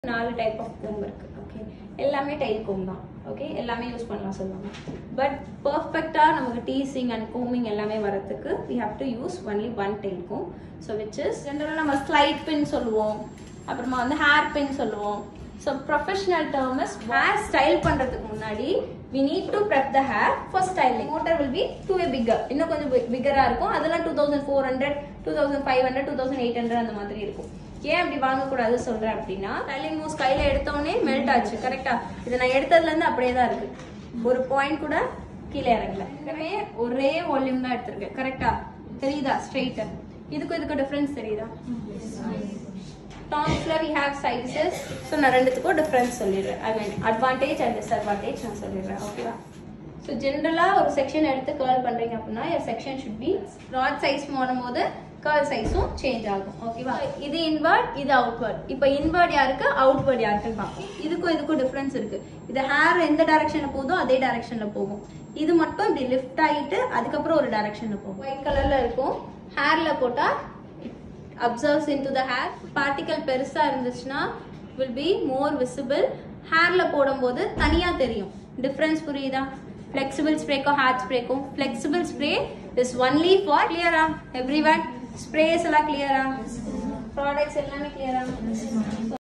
நாலு type of Kom இருக்கு okay எல்லாமே டைல் கோம் தான் ஓகே எல்லாமே யூஸ் பண்ணலாம் சொல்லுவாங்க பட் பர்ஃபெக்டாக நமக்கு டீசிங் அண்ட் கோமிங் எல்லாமே வரதுக்கு we have to use only one tail comb so which is ஜென்ரலாக நம்ம ஸ்லைட் பின் சொல்லுவோம் அப்புறமா வந்து ஹேர் பின் சொல்லுவோம் so professional term is hair style பண்ணுறதுக்கு முன்னாடி we need to prep the hair for styling motor will be two a bigger இன்னும் கொஞ்சம் பிக்கராக இருக்கும் அதெல்லாம் two thousand four hundred two thousand five hundred two thousand eight hundred அந்த மாதிரி இருக்கும் ஏன் அப்படி வாங்கக்கூடாது சொல்றேன் அப்படின்னா ஸ்டைலிங் மூவ்ஸ் கையில எடுத்தோடனே மெல்ட் ஆச்சு கரெக்டா இது நான் எடுத்ததுல இருந்து அப்படியே தான் இருக்கு ஒரு பாயிண்ட் கூட கீழே இறங்கல எல்லாமே ஒரே வால்யூம் தான் எடுத்திருக்கேன் கரெக்டா தெரியுதா ஸ்ட்ரெயிட் இதுக்கும் இதுக்கும் டிஃபரன்ஸ் தெரியுதா டாப்ஸ்ல வி ஹேவ் சைஸஸ் ஸோ நான் ரெண்டுத்துக்கும் டிஃபரன்ஸ் சொல்லிடுறேன் I mean advantage and disadvantage நான் சொல்லிடுறேன் ஓகேவா ஸோ ஜென்ரலாக ஒரு செக்ஷன் எடுத்து கேர்ள் பண்ணுறீங்க அப்படின்னா என் section should be rod size போடும்போது கேர்ள் சைஸும் சேஞ்ச் ஆகும் ஓகேவா இது இன்வர்ட் இது அவுட்வர்ட் இப்போ இன்வர்ட் யாருக்கு அவுட்வர்ட் யாருக்குன்னு பார்ப்போம் இதுக்கும் இதுக்கும் டிஃப்ரென்ஸ் இருக்கு இது ஹேர் எந்த டைரக்ஷனில் போதோ அதே டைரக்ஷனில் போகும் இது மட்டும் இப்படி லிஃப்ட் ஆகிட்டு அதுக்கப்புறம் ஒரு டைரக்ஷனில் போகும் ஒயிட் கலரில் இருக்கும் ஹேரில் போட்டால் observes in to the hair particle பெருசாக இருந்துச்சுன்னா வில் பி மோர் விசிபிள் ஹேரில் போடும்போது தனியாக தெரியும் டிஃப்ரென்ஸ் புரியுதா ஃப்ளெக்சிபிள் ஸ்ப்ரேக்கும் ஹேர் ஸ்ப்ரேக்கும் flexible spray is only for கிளியரா எவ்ரி ஒன் ஸ்ப்ரேஸ் எல்லாம் கிளியரா ப்ராடக்ட்ஸ் எல்லாமே கிளியரா